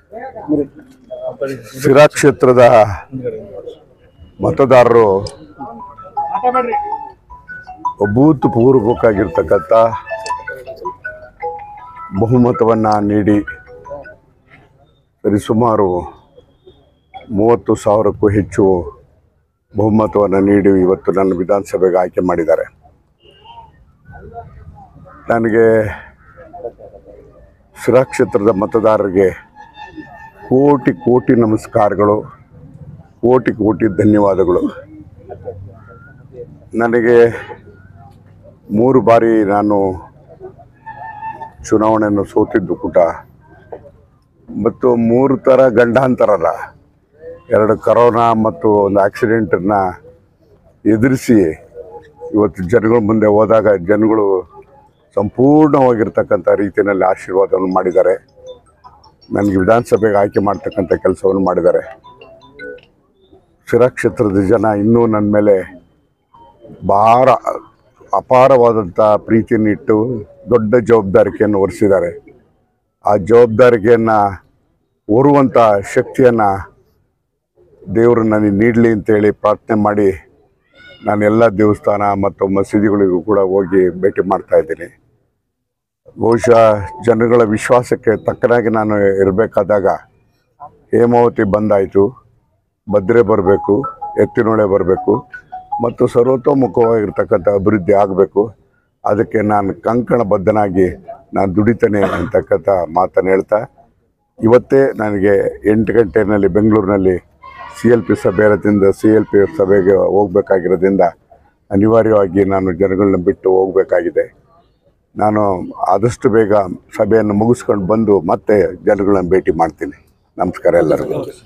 ಸಿರಾ ಕ್ಷೇತ್ರದ ಮತದಾರರು ಅಭೂತಪೂರ್ವಕವಾಗಿರ್ತಕ್ಕಂಥ ಬಹುಮತವನ್ನು ನೀಡಿ ಸರಿಸುಮಾರು ಮೂವತ್ತು ಸಾವಿರಕ್ಕೂ ಹೆಚ್ಚು ಬಹುಮತವನ್ನು ನೀಡಿ ಇವತ್ತು ನನ್ನ ವಿಧಾನಸಭೆಗೆ ಆಯ್ಕೆ ಮಾಡಿದ್ದಾರೆ ನನಗೆ ಸಿರಾ ಕ್ಷೇತ್ರದ ಮತದಾರರಿಗೆ ಕೋಟಿ ಕೋಟಿ ನಮಸ್ಕಾರಗಳು ಕೋಟಿ ಕೋಟಿ ಧನ್ಯವಾದಗಳು ನನಗೆ ಮೂರು ಬಾರಿ ನಾನು ಚುನಾವಣೆಯನ್ನು ಸೋತಿದ್ದು ಕೂಟ ಮತ್ತು ಮೂರು ಥರ ಗಂಡಾಂತರಲ್ಲ ಎರಡು ಕರೋನಾ ಮತ್ತು ಒಂದು ಆಕ್ಸಿಡೆಂಟನ್ನು ಎದುರಿಸಿ ಇವತ್ತು ಜನಗಳ ಮುಂದೆ ಹೋದಾಗ ಜನಗಳು ಸಂಪೂರ್ಣವಾಗಿರ್ತಕ್ಕಂಥ ರೀತಿಯಲ್ಲಿ ಆಶೀರ್ವಾದವನ್ನು ಮಾಡಿದ್ದಾರೆ ನನಗೆ ವಿಧಾನಸಭೆಗೆ ಆಯ್ಕೆ ಮಾಡ್ತಕ್ಕಂಥ ಕೆಲಸವನ್ನು ಮಾಡಿದ್ದಾರೆ ಶಿರಾ ಕ್ಷೇತ್ರದ ಜನ ಇನ್ನೂ ನನ್ನ ಮೇಲೆ ಭಾಳ ಅಪಾರವಾದಂಥ ಪ್ರೀತಿಯನ್ನು ಇಟ್ಟು ದೊಡ್ಡ ಜವಾಬ್ದಾರಿಕೆಯನ್ನು ಹೊರಿಸಿದ್ದಾರೆ ಆ ಜವಾಬ್ದಾರಿಕೆಯನ್ನು ಹೊರುವಂಥ ಶಕ್ತಿಯನ್ನು ದೇವರು ನನಗೆ ನೀಡಲಿ ಅಂತೇಳಿ ಪ್ರಾರ್ಥನೆ ಮಾಡಿ ನಾನು ಎಲ್ಲ ದೇವಸ್ಥಾನ ಮತ್ತು ಮಸೀದಿಗಳಿಗೂ ಕೂಡ ಹೋಗಿ ಭೇಟಿ ಮಾಡ್ತಾ ಇದ್ದೀನಿ ಬಹುಶಃ ಜನಗಳ ವಿಶ್ವಾಸಕ್ಕೆ ತಕ್ಕನಾಗಿ ನಾನು ಇರಬೇಕಾದಾಗ ಹೇಮಾವತಿ ಬಂದಾಯಿತು ಭದ್ರೆ ಬರಬೇಕು ಎತ್ತಿನೊಳೆ ಬರಬೇಕು ಮತ್ತು ಸರ್ವತೋಮುಖವಾಗಿರ್ತಕ್ಕಂಥ ಅಭಿವೃದ್ಧಿ ಆಗಬೇಕು ಅದಕ್ಕೆ ನಾನು ಕಂಕಣಬದ್ಧನಾಗಿ ನಾನು ದುಡಿತೇನೆ ಅಂತಕ್ಕಂಥ ಮಾತನ್ನು ಹೇಳ್ತಾ ಇವತ್ತೇ ನನಗೆ ಎಂಟು ಗಂಟೆಯಲ್ಲಿ ಬೆಂಗಳೂರಿನಲ್ಲಿ ಸಿ ಎಲ್ ಪಿ ಸಭೆ ಇರೋದ್ರಿಂದ ಸಿ ಎಲ್ ಪಿ ಸಭೆಗೆ ಹೋಗಬೇಕಾಗಿರೋದ್ರಿಂದ ಅನಿವಾರ್ಯವಾಗಿ ನಾನು ಜನಗಳನ್ನ ಬಿಟ್ಟು ಹೋಗಬೇಕಾಗಿದೆ ನಾನು ಆದಷ್ಟು ಬೇಗ ಸಭೆಯನ್ನು ಮುಗಿಸ್ಕೊಂಡು ಬಂದು ಮತ್ತೆ ಜನಗಳನ್ನ ಭೇಟಿ ಮಾಡ್ತೀನಿ ನಮಸ್ಕಾರ ಎಲ್ಲರಿಗೂ